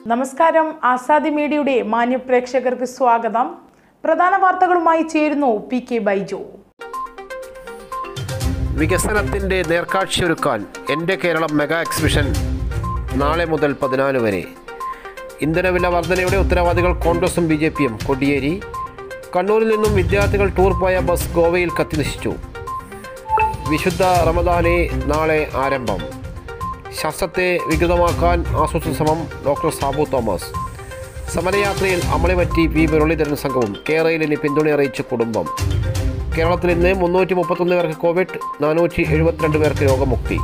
നമസ്കാരം ആസാദി മീഡിയയുടെ മാന്യ പ്രേക്ഷകർക്ക് സ്വാഗതം പ്രധാന വാർത്തകളുമായി ചേരുന്നു പി കെ ബൈജു വികസനത്തിൻ്റെ നേർക്കാഴ്ചയൊരുക്കാൻ എൻ്റെ കേരളം മെഗാ എക്സിബിഷൻ നാളെ മുതൽ പതിനാല് വരെ ഇന്ധനവില വർധനയുടെ ഉത്തരവാദികൾ കോൺഗ്രസും ബി ജെ പിയും കൊടിയേരി കണ്ണൂരിൽ നിന്നും വിദ്യാർത്ഥികൾ ടൂർ പോയ ബസ് ഗോവയിൽ കത്തിനശിച്ചു വിശുദ്ധ റമദാനെ നാളെ ആരംഭം ശാസ്ത്രത്തെ വികൃതമാക്കാൻ ആസൂത്രിത ശ്രമം ഡോക്ടർ സാബു തോമസ് സമരയാത്രയിൽ അമളിപറ്റി പി മുരളീധരൻ സംഘവും കേരളയിലിന് പിന്തുണ അറിയിച്ച കുടുംബം കേരളത്തിൽ ഇന്ന് മുന്നൂറ്റി മുപ്പത്തൊന്ന് പേർക്ക് കോവിഡ് നാനൂറ്റി എഴുപത്തിരണ്ട് പേർക്ക് രോഗമുക്തി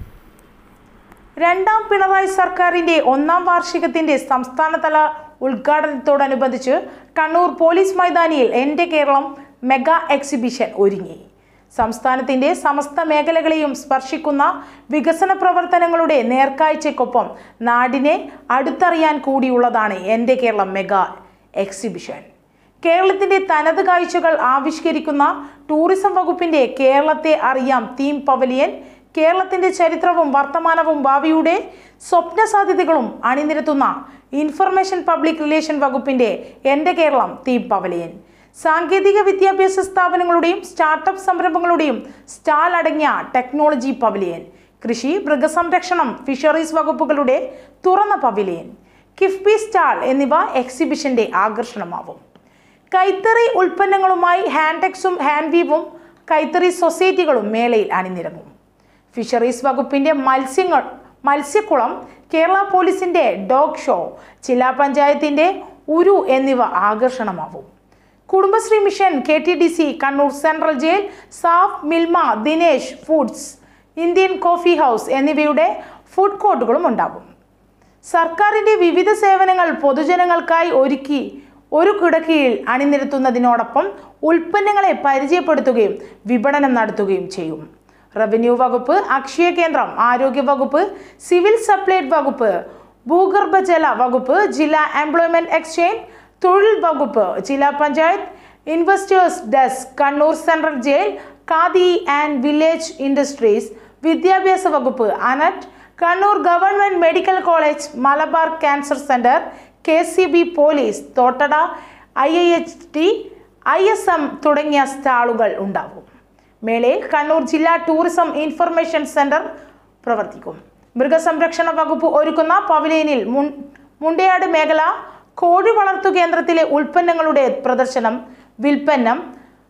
രണ്ടാം പിണറായി സർക്കാരിന്റെ ഒന്നാം വാർഷികത്തിന്റെ സംസ്ഥാനതല ഉദ്ഘാടനത്തോടനുബന്ധിച്ച് കണ്ണൂർ പോലീസ് മൈതാനിയിൽ എൻ്റെ കേരളം മെഗാ എക്സിബിഷൻ ഒരുങ്ങി സംസ്ഥാനത്തിന്റെ സമസ്ത മേഖലകളെയും സ്പർശിക്കുന്ന വികസന പ്രവർത്തനങ്ങളുടെ നേർക്കാഴ്ചയ്ക്കൊപ്പം നാടിനെ അടുത്തറിയാൻ കൂടിയുള്ളതാണ് എൻ്റെ കേരളം മെഗാ എക്സിബിഷൻ കേരളത്തിന്റെ തനത് കാഴ്ചകൾ ആവിഷ്കരിക്കുന്ന ടൂറിസം വകുപ്പിന്റെ കേരളത്തെ അറിയാം തീം പവലിയൻ കേരളത്തിന്റെ ചരിത്രവും വർത്തമാനവും ഭാവിയുടെ സ്വപ്ന സാധ്യതകളും അണിനിരത്തുന്ന ഇൻഫർമേഷൻ പബ്ലിക് റിലേഷൻ വകുപ്പിന്റെ എൻ്റെ കേരളം തീം പവലിയൻ സാങ്കേതിക വിദ്യാഭ്യാസ സ്ഥാപനങ്ങളുടെയും സ്റ്റാർട്ടപ്പ് സംരംഭങ്ങളുടെയും സ്റ്റാൾ അടങ്ങിയ ടെക്നോളജി പവലിയൻ കൃഷി മൃഗസംരക്ഷണം ഫിഷറീസ് വകുപ്പുകളുടെ തുറന്ന പവലിയൻ കിഫ്ബി സ്റ്റാൾ എന്നിവ എക്സിബിഷന്റെ ആകർഷണമാവും കൈത്തറി ഉൽപ്പന്നങ്ങളുമായി ഹാൻഡെക്സും ഹാൻഡ് വീവും കൈത്തറി സൊസൈറ്റികളും മേളയിൽ അണിനിരങ്ങും ഫിഷറീസ് വകുപ്പിന്റെ മത്സ്യങ്ങൾ മത്സ്യക്കുളം കേരള പോലീസിന്റെ ഡോഗ് ഷോ ജില്ലാ പഞ്ചായത്തിന്റെ ഉരു എന്നിവ ആകർഷണമാവും Kudumbashree mission K T D C Kannur central jail സാഫ് Milma Dinesh foods Indian coffee house എന്നിവയുടെ ഫുഡ് കോർട്ടുകളും ഉണ്ടാകും സർക്കാരിന്റെ വിവിധ സേവനങ്ങൾ പൊതുജനങ്ങൾക്കായി ഒരുക്കി ഒരു കിടക്കയിൽ അണിനിരത്തുന്നതിനോടൊപ്പം ഉൽപ്പന്നങ്ങളെ പരിചയപ്പെടുത്തുകയും വിപണനം നടത്തുകയും ചെയ്യും റവന്യൂ വകുപ്പ് അക്ഷയ കേന്ദ്രം ആരോഗ്യ വകുപ്പ് സിവിൽ സപ്ലൈഡ് വകുപ്പ് ഭൂഗർഭജല വകുപ്പ് ജില്ലാ എംപ്ലോയ്മെന്റ് എക്സ്ചേഞ്ച് തൊഴിൽ വകുപ്പ് ജില്ലാ panchayat investors desk Kannur central jail khadi and village industries വിദ്യാഭ്യാസ വകുപ്പ് അനറ്റ് Kannur government medical college Malabar cancer centre K C B police Thottada I I H T I S M തുടങ്ങിയ സ്റ്റാളുകൾ ഉണ്ടാകും മേളയിൽ കണ്ണൂർ ജില്ലാ ടൂറിസം ഇൻഫർമേഷൻ സെന്റർ പ്രവർത്തിക്കും മൃഗസംരക്ഷണ വകുപ്പ് ഒരുക്കുന്ന പവലിയനിൽ മുൻ മുണ്ടയാട് മേഖല കോഴി വളർത്തു കേന്ദ്രത്തിലെ ഉൽപ്പന്നങ്ങളുടെ പ്രദർശനം വിൽപ്പന്നം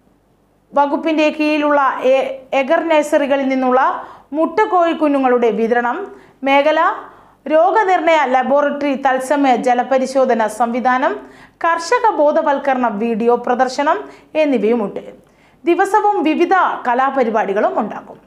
വകുപ്പിന്റെ കീഴിലുള്ള എ- എഗർ നഴ്സറികളിൽ നിന്നുള്ള മുട്ടക്കോഴി കുഞ്ഞുങ്ങളുടെ വിതരണം മേഖല രോഗനിർണയ ലബോറട്ടറി തത്സമയ ജലപരിശോധന സംവിധാനം കർഷക ബോധവൽക്കരണ വീഡിയോ പ്രദർശനം എന്നിവയുമുണ്ട് ദിവസവും വിവിധ കലാപരിപാടികളും ഉണ്ടാകും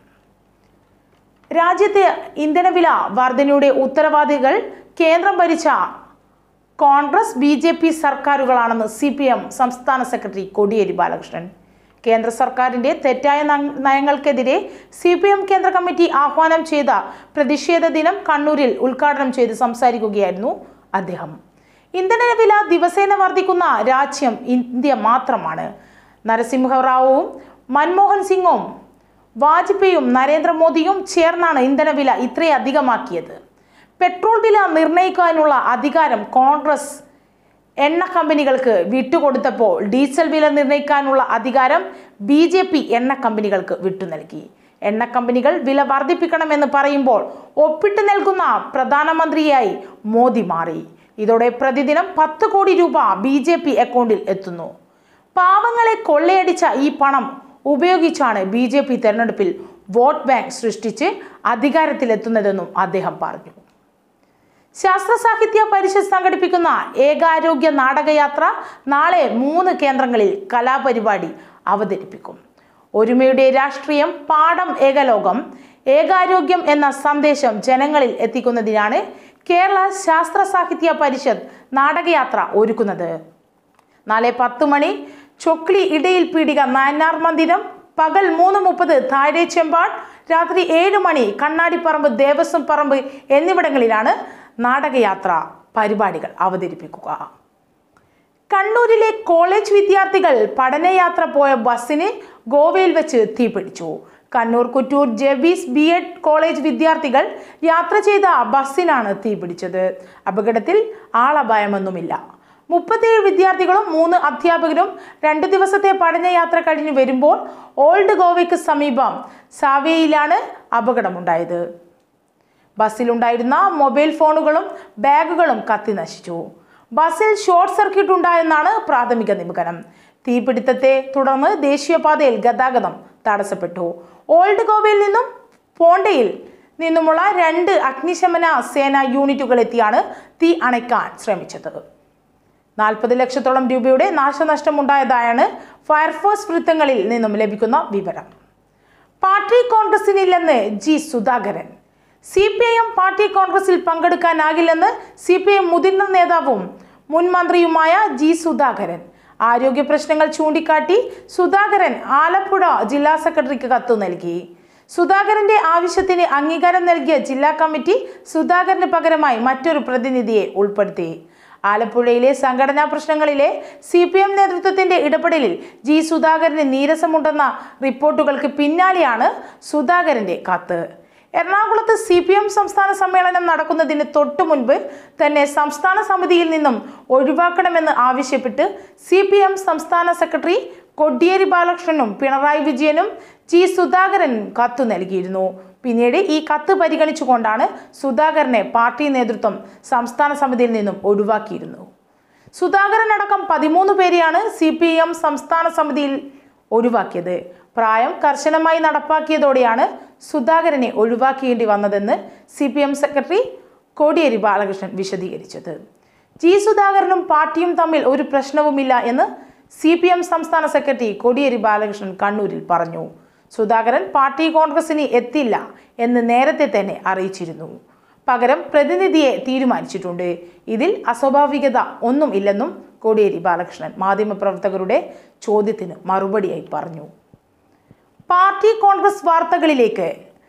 രാജ്യത്തെ ഇന്ധനവില വർധനയുടെ ഉത്തരവാദികൾ കേന്ദ്രം ഭരിച്ച കോൺഗ്രസ് ബി ജെ പി സർക്കാരുകളാണെന്ന് സി പി എം സംസ്ഥാന സെക്രട്ടറി കോടിയേരി ബാലകൃഷ്ണൻ കേന്ദ്ര സർക്കാരിന്റെ തെറ്റായ നയ- നയങ്ങൾക്കെതിരെ സി പി എം കേന്ദ്ര കമ്മിറ്റി ആഹ്വാനം ചെയ്ത പ്രതിഷേധ ദിനം കണ്ണൂരിൽ ഉദ്ഘാടനം ചെയ്ത് സംസാരിക്കുകയായിരുന്നു അദ്ദേഹം ഇന്ധനവില ദിവസേന വർദ്ധിക്കുന്ന രാജ്യം ഇന്ത്യ മാത്രമാണ് നരസിംഹറാവുവും മൻമോഹൻ സിംഗും വാജ്പേയിയും നരേന്ദ്രമോദിയും ചേർന്നാണ് ഇന്ധനവില ഇത്രയധികമാക്കിയത് പെട്രോൾ വില നിർണ്ണയിക്കാനുള്ള അധികാരം കോൺഗ്രസ് എണ്ണ കമ്പനികൾക്ക് വിട്ടുകൊടുത്തപ്പോൾ ഡീസൽ വില നിർണ്ണയിക്കാനുള്ള അധികാരം ബി ജെ പി എണ്ണ കമ്പനികൾക്ക് വിട്ടു നൽകി എണ്ണ കമ്പനികൾ വില വർദ്ധിപ്പിക്കണമെന്ന് പറയുമ്പോൾ ഒപ്പിട്ട് നൽകുന്ന പ്രധാനമന്ത്രിയായി മോദി മാറി ഇതോടെ പ്രതിദിനം പത്ത് കോടി രൂപ ബി ജെ പി അക്കൗണ്ടിൽ എത്തുന്നു പാവങ്ങളെ കൊള്ളയടിച്ച ഈ പണം ഉപയോഗിച്ചാണ് ബി ജെ പി തെരഞ്ഞെടുപ്പിൽ വോട്ട് ബാങ്ക് സൃഷ്ടിച്ച് അധികാരത്തിലെത്തുന്നതെന്നും അദ്ദേഹം പറഞ്ഞു ശാസ്ത്ര സാഹിത്യ പരിഷത്ത് സംഘടിപ്പിക്കുന്ന ഏകാരോഗ്യ നാടകയാത്ര നാളെ മൂന്ന് കേന്ദ്രങ്ങളിൽ കലാപരിപാടി അവതരിപ്പിക്കും ഒരുമയുടെ രാഷ്ട്രീയം പാഠം ഏകലോകം ഏകാരോഗ്യം എന്ന സന്ദേശം ജനങ്ങളിൽ എത്തിക്കുന്നതിനാണ് കേരള ശാസ്ത്ര സാഹിത്യ പരിഷത്ത് നാടകയാത്ര ഒരുക്കുന്നത് നാളെ പത്ത് മണി ചൊക്ലി ഇടയിൽ പീടിക നായനാർ മന്ദിരം പകൽ മൂന്ന് മുപ്പത് താഴെ ചെമ്പാട് രാത്രി ഏഴ് മണി കണ്ണാടിപ്പറമ്പ് ദേവസ്വം പറമ്പ് എന്നിവിടങ്ങളിലാണ് നാടകയാത്ര പരിപാടികൾ അവതരിപ്പിക്കുക കണ്ണൂരിലെ കോളേജ് വിദ്യാർത്ഥികൾ പഠനയാത്ര പോയ ബസ്സിന് ഗോവയിൽ വെച്ച് തീപിടിച്ചു Kannur Kuttoor Jebees B Ed college വിദ്യാർത്ഥികൾ യാത്ര ചെയ്ത ബസ്സിനാണ് തീപിടിച്ചത് അപകടത്തിൽ ആളപായമൊന്നുമില്ല മുപ്പത്തിയേഴ് വിദ്യാർത്ഥികളും മൂന്ന് അധ്യാപകരും രണ്ട് ദിവസത്തെ പഠനയാത്ര കഴിഞ്ഞ് വരുമ്പോൾ ഓൾഡ് ഗോവയ്ക്ക് സമീപം സാവേയിലാണ് അപകടമുണ്ടായത് ബസ്സിലുണ്ടായിരുന്ന മൊബൈൽ ഫോണുകളും ബാഗുകളും കത്തി നശിച്ചു ബസ്സിൽ ഷോർട്ട് സർക്യൂട്ട് ഉണ്ടായെന്നാണ് പ്രാഥമിക നിഗമനം തീപിടുത്തത്തെ തുടർന്ന് ദേശീയപാതയിൽ ഗതാഗതം തടസ്സപ്പെട്ടു ഓൾഡ് ഗോവയിൽ നിന്നും പോണ്ടയിൽ നിന്നുമുള്ള രണ്ട് അഗ്നിശമന സേന യൂണിറ്റുകൾ എത്തിയാണ് തീ അണയ്ക്കാൻ ശ്രമിച്ചത് നാൽപ്പത് ലക്ഷത്തോളം രൂപയുടെ നാശനഷ്ടമുണ്ടായതായാണ് ഫയർഫോഴ്സ് വൃത്തങ്ങളിൽ നിന്നും ലഭിക്കുന്ന വിവരം പാർട്ടി കോൺഗ്രസിനില്ലെന്ന് G Sudhakaran C P I M party കോൺഗ്രസിൽ പങ്കെടുക്കാനാകില്ലെന്ന് സി പി ഐ മുതിർന്ന നേതാവും മുൻ മന്ത്രിയുമായ ജി സുധാകരൻ ആരോഗ്യ പ്രശ്നങ്ങൾ ചൂണ്ടിക്കാട്ടി സുധാകരൻ ആലപ്പുഴ ജില്ലാ സെക്രട്ടറിക്ക് കത്ത് നൽകി സുധാകരന്റെ ആവശ്യത്തിന് അംഗീകാരം നൽകിയ ജില്ലാ കമ്മിറ്റി സുധാകരന് പകരമായി മറ്റൊരു പ്രതിനിധിയെ ഉൾപ്പെടുത്തി ആലപ്പുഴയിലെ സംഘടനാ പ്രശ്നങ്ങളിലെ സി പി എം നേതൃത്വത്തിന്റെ ഇടപെടലിൽ ജി സുധാകരന് നീരസമുണ്ടെന്ന റിപ്പോർട്ടുകൾക്ക് പിന്നാലെയാണ് സുധാകരന്റെ കത്ത് എറണാകുളത്ത് സി പി എം സംസ്ഥാന സമ്മേളനം നടക്കുന്നതിന് തൊട്ടു മുൻപ് തന്നെ സംസ്ഥാന സമിതിയിൽ നിന്നും ഒഴിവാക്കണമെന്ന് ആവശ്യപ്പെട്ട് സി പി എം സംസ്ഥാന സെക്രട്ടറി കൊടിയേരി ബാലകൃഷ്ണനും പിണറായി വിജയനും ജി സുധാകരൻ കത്തു നൽകിയിരുന്നു പിന്നീട് ഈ കത്ത് പരിഗണിച്ചുകൊണ്ടാണ് സുധാകരനെ പാർട്ടി നേതൃത്വം സംസ്ഥാന സമിതിയിൽ നിന്നും ഒഴിവാക്കിയിരുന്നു സുധാകരൻ അടക്കം പതിമൂന്ന് പേരെയാണ് സി പി എം സംസ്ഥാന സമിതിയിൽ ഒഴിവാക്കിയത് പ്രായം കർശനമായി നടപ്പാക്കിയതോടെയാണ് സുധാകരനെ ഒഴിവാക്കേണ്ടി വന്നതെന്ന് C P M secretary Kodiyeri Balakrishnan വിശദീകരിച്ചത് ജി സുധാകരനും പാർട്ടിയും തമ്മിൽ ഒരു പ്രശ്നവുമില്ല എന്ന് സി പി എം സംസ്ഥാന സെക്രട്ടറി കോടിയേരി ബാലകൃഷ്ണൻ കണ്ണൂരിൽ പറഞ്ഞു സുധാകരൻ പാർട്ടി കോൺഗ്രസിന് എത്തില്ല എന്ന് നേരത്തെ തന്നെ അറിയിച്ചിരുന്നു പകരം പ്രതിനിധിയെ തീരുമാനിച്ചിട്ടുണ്ട് ഇതിൽ അസ്വാഭാവികത ഒന്നും ഇല്ലെന്നും കോടിയേരി ബാലകൃഷ്ണൻ മാധ്യമപ്രവർത്തകരുടെ ചോദ്യത്തിന് മറുപടിയായി പറഞ്ഞു പാർട്ടി കോൺഗ്രസ് വാർത്തകളിലേക്ക്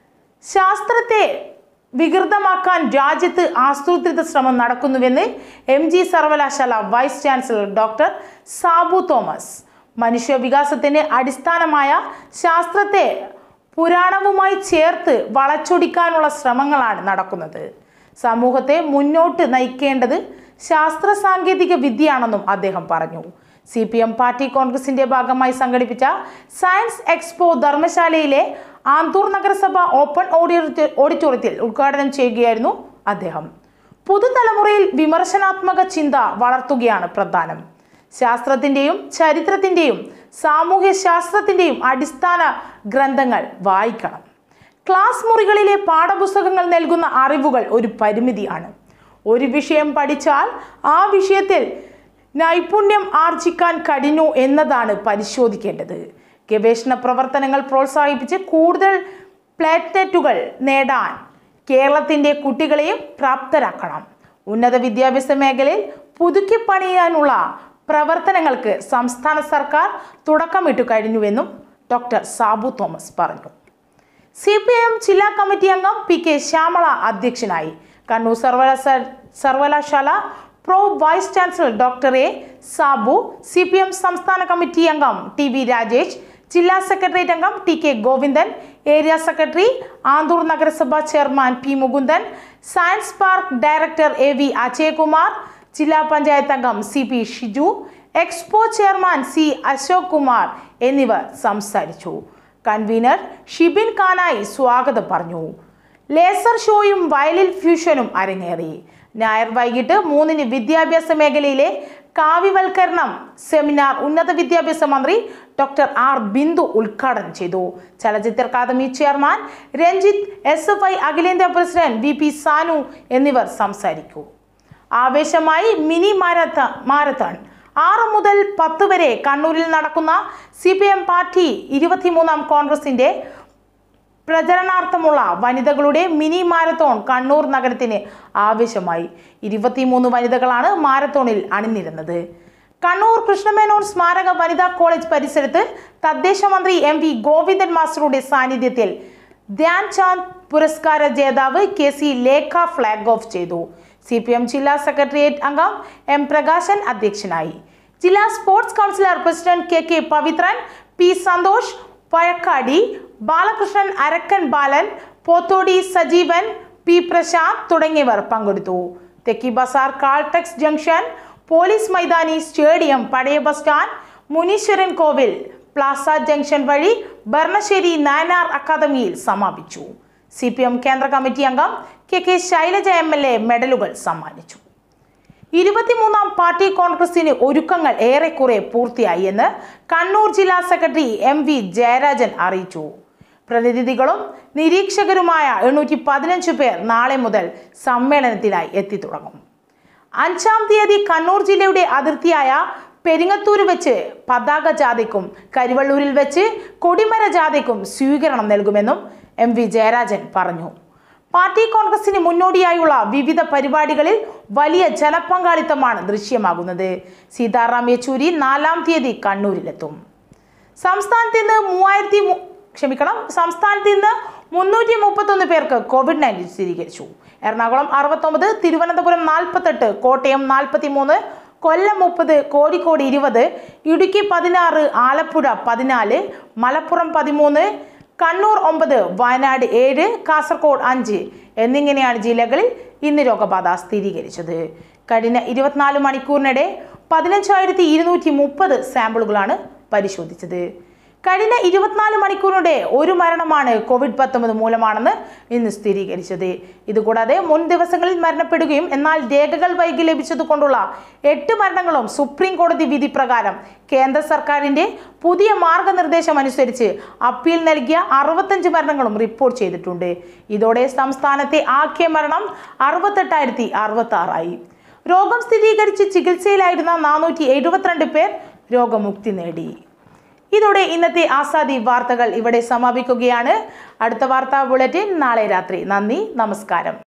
ശാസ്ത്രത്തെ വികൃതമാക്കാൻ രാജ്യത്ത് ആസൂത്രിത ശ്രമം നടക്കുന്നുവെന്ന് എം ജി സർവകലാശാല vice chancellor doctor Sabu Thomas മനുഷ്യ വികാസത്തിന് അടിസ്ഥാനമായ ശാസ്ത്രത്തെ പുരാണവുമായി ചേർത്ത് വളച്ചൊടിക്കാനുള്ള ശ്രമങ്ങളാണ് നടക്കുന്നത് സമൂഹത്തെ മുന്നോട്ട് നയിക്കേണ്ടത് ശാസ്ത്ര സാങ്കേതിക വിദ്യയാണെന്നും അദ്ദേഹം പറഞ്ഞു സി പി എം പാർട്ടി കോൺഗ്രസിന്റെ ഭാഗമായി സംഘടിപ്പിച്ച സയൻസ് എക്സ്പോ ധർമ്മശാലയിലെ ആന്തൂർ നഗരസഭ ഓപ്പൺ ഓഡിറ്റോ ഓഡിറ്റോറിയത്തിൽ ഉദ്ഘാടനം ചെയ്യുകയായിരുന്നു അദ്ദേഹം പുതുതലമുറയിൽ വിമർശനാത്മക ചിന്ത വളർത്തുകയാണ് പ്രധാനം ശാസ്ത്രത്തിൻ്റെയും ചരിത്രത്തിൻ്റെയും സാമൂഹ്യ ശാസ്ത്രത്തിൻ്റെയും അടിസ്ഥാന ഗ്രന്ഥങ്ങൾ വായിക്കണം ക്ലാസ് മുറികളിലെ പാഠപുസ്തകങ്ങൾ നൽകുന്ന അറിവുകൾ ഒരു പരിമിതിയാണ് ഒരു വിഷയം പഠിച്ചാൽ ആ വിഷയത്തിൽ നൈപുണ്യം ആർജിക്കാൻ കഴിഞ്ഞു എന്നതാണ് പരിശോധിക്കേണ്ടത് ഗവേഷണ പ്രവർത്തനങ്ങൾ പ്രോത്സാഹിപ്പിച്ച് കൂടുതൽ പ്ലാറ്റ്നെറ്റുകൾ നേടാൻ കേരളത്തിൻ്റെ കുട്ടികളെയും പ്രാപ്തരാക്കണം ഉന്നത വിദ്യാഭ്യാസ മേഖലയിൽ പുതുക്കി പണിയാനുള്ള പ്രവർത്തനങ്ങൾക്ക് സംസ്ഥാന സർക്കാർ തുടക്കമിട്ടു കഴിഞ്ഞുവെന്നും ഡോക്ടർ സാബു തോമസ് പറഞ്ഞു സി പി എം ജില്ലാ കമ്മിറ്റി അംഗം പി കെ ശ്യാമള അധ്യക്ഷനായി കണ്ണൂർ സർവകലാശാല സർവകലാശാല pro vice chancellor doctor A Sabu C P M സംസ്ഥാന കമ്മിറ്റി അംഗം ടി വി രാജേഷ് ജില്ലാ സെക്രട്ടേറിയറ്റ് അംഗം T K Govindan area secretary Anthoor നഗരസഭ chairman P Mukundan science park director A V Ajayakumar ജില്ലാ പഞ്ചായത്ത് അംഗം C P Shiju expo chairman C Ashok Kumar എന്നിവർ സംസാരിച്ചു കൺവീനർ ഷിബിൻ കാനായി സ്വാഗതം പറഞ്ഞു ലേസർ ഷോയും വയലിൻ ഫ്യൂഷനും അരങ്ങേറി ഞായർ വൈകിട്ട് മൂന്നിന് വിദ്യാഭ്യാസ മേഖലയിലെ കാവ്യവൽക്കരണം സെമിനാർ ഉന്നത വിദ്യാഭ്യാസ മന്ത്രി ഡോക്ടർ ആർ ബിന്ദു ഉദ്ഘാടനം ചെയ്തു ചലച്ചിത്ര academy chairman Ranjith S F I അഖിലേന്ത്യാ പ്രസിഡന്റ് വി പി സാനു എന്നിവർ സംസാരിക്കൂ ആവേശമായി മിനി മാരത്ത മാരത്തൺ ആറ് മുതൽ പത്ത് വരെ കണ്ണൂരിൽ നടക്കുന്ന സി പി എം പാർട്ടി ഇരുപത്തിമൂന്നാം കോൺഗ്രസിന്റെ പ്രചരണാർത്ഥമുള്ള വനിതകളുടെ മിനി മാരത്തോൺ കണ്ണൂർ നഗരത്തിന് ആവേശമായി ഇരുപത്തിമൂന്ന് വനിതകളാണ് മാരത്തോണിൽ അണിനിരുന്നത് കണ്ണൂർ കൃഷ്ണമേനോൻ സ്മാരക വനിതാ കോളേജ് പരിസരത്ത് തദ്ദേശ മന്ത്രി എം വി ഗോവിന്ദൻ മാസ്റ്ററുടെ സാന്നിധ്യത്തിൽ ധ്യാൻ ചാന്ദ് പുരസ്കാര ജേതാവ് K C Lekha flag off ചെയ്തു സി പി എം ജില്ലാ സെക്രട്ടേറിയറ്റ് അംഗം എം പ്രകാശൻ അധ്യക്ഷനായി ജില്ലാ sports councillor president K K Pavithran P Santhosh Pazhakkadi Balakrishnan Arakkan Balan Pothodi Sajeevan P Prashanth തുടങ്ങിയവർ പങ്കെടുത്തു Thekkibazar Caltex junction police മൈതാനി സ്റ്റേഡിയം പഴയ ബസ് സ്റ്റാൻഡ് മുനീശ്വരൻ കോവിൽ പ്ലാസ ജംഗ്ഷൻ വഴി ഭരണശ്ശേരി നായനാർ അക്കാദമിയിൽ സമാപിച്ചു സി പി എം കേന്ദ്ര കമ്മിറ്റി അംഗം K K Shailaja M L A മെഡലുകൾ സമ്മാനിച്ചു ഇരുപത്തിമൂന്നാം പാർട്ടി കോൺഗ്രസിന് ഒരുക്കങ്ങൾ ഏറെക്കുറെ പൂർത്തിയായി എന്ന് കണ്ണൂർ ജില്ലാ സെക്രട്ടറി എം വി ജയരാജൻ അറിയിച്ചു പ്രതിനിധികളും നിരീക്ഷകരുമായ എണ്ണൂറ്റി പതിനഞ്ച് പേർ നാളെ മുതൽ സമ്മേളനത്തിനായി എത്തിത്തുടങ്ങും അഞ്ചാം തീയതി കണ്ണൂർ ജില്ലയുടെ അതിർത്തിയായ പെരിങ്ങത്തൂര് വെച്ച് പതാക ജാഥയ്ക്കും കരിവള്ളൂരിൽ വെച്ച് കൊടിമര ജാഥയ്ക്കും സ്വീകരണം നൽകുമെന്നും എം വി ജയരാജൻ പറഞ്ഞു പാർട്ടി കോൺഗ്രസിന് മുന്നോടിയായുള്ള വിവിധ പരിപാടികളിൽ വലിയ ജനപങ്കാളിത്തമാണ് ദൃശ്യമാകുന്നത് സീതാറാം യെച്ചൂരി നാലാം തീയതി കണ്ണൂരിലെത്തും സംസ്ഥാനത്ത് ഇന്ന് മൂവായിരത്തി മു- ക്ഷമിക്കണം സംസ്ഥാനത്ത് ഇന്ന് മുന്നൂറ്റി മുപ്പത്തൊന്ന് പേർക്ക് കോവിഡ് നയൻറ്റീൻ സ്ഥിരീകരിച്ചു എറണാകുളം അറുപത്തൊമ്പത് തിരുവനന്തപുരം നാൽപ്പത്തെട്ട് കോട്ടയം നാൽപ്പത്തി മൂന്ന് കൊല്ലം മുപ്പത് കോഴിക്കോട് ഇരുപത് ഇടുക്കി പതിനാറ് ആലപ്പുഴ പതിനാല് മലപ്പുറം പതിമൂന്ന് കണ്ണൂർ ഒമ്പത് വയനാട് ഏഴ് കാസർഗോഡ് അഞ്ച് എന്നിങ്ങനെയാണ് ജില്ലകളിൽ ഇന്ന് രോഗബാധ സ്ഥിരീകരിച്ചത് കഴിഞ്ഞ ഇരുപത്തിനാല് മണിക്കൂറിനിടെ പതിനഞ്ചായിരത്തി ഇരുന്നൂറ്റി മുപ്പത് സാമ്പിളുകളാണ് പരിശോധിച്ചത് കഴിഞ്ഞ ഇരുപത്തിനാല് മണിക്കൂറിനിടെ ഒരു മരണമാണ് കോവിഡ് പത്തൊമ്പത് മൂലമാണെന്ന് ഇന്ന് സ്ഥിരീകരിച്ചത് ഇതുകൂടാതെ മുൻ ദിവസങ്ങളിൽ മരണപ്പെടുകയും എന്നാൽ രേഖകൾ വൈകി ലഭിച്ചത് കൊണ്ടുള്ള എട്ട് മരണങ്ങളും സുപ്രീം കോടതി വിധി പ്രകാരം കേന്ദ്ര സർക്കാരിന്റെ പുതിയ മാർഗനിർദ്ദേശം അനുസരിച്ച് അപ്പീൽ നൽകിയ അറുപത്തഞ്ച് മരണങ്ങളും റിപ്പോർട്ട് ചെയ്തിട്ടുണ്ട് ഇതോടെ സംസ്ഥാനത്തെ ആകെ മരണം അറുപത്തെട്ടായിരത്തി അറുപത്തി ആറായി രോഗം സ്ഥിരീകരിച്ച് ചികിത്സയിലായിരുന്ന നാനൂറ്റി എഴുപത്തിരണ്ട് പേർ രോഗമുക്തി നേടി ഇതോടെ ഇന്നത്തെ ആസാദി വാർത്തകൾ ഇവിടെ സമാപിക്കുകയാണ് അടുത്ത വാർത്താ ബുള്ളറ്റിൻ നാളെ രാത്രി നന്ദി നമസ്കാരം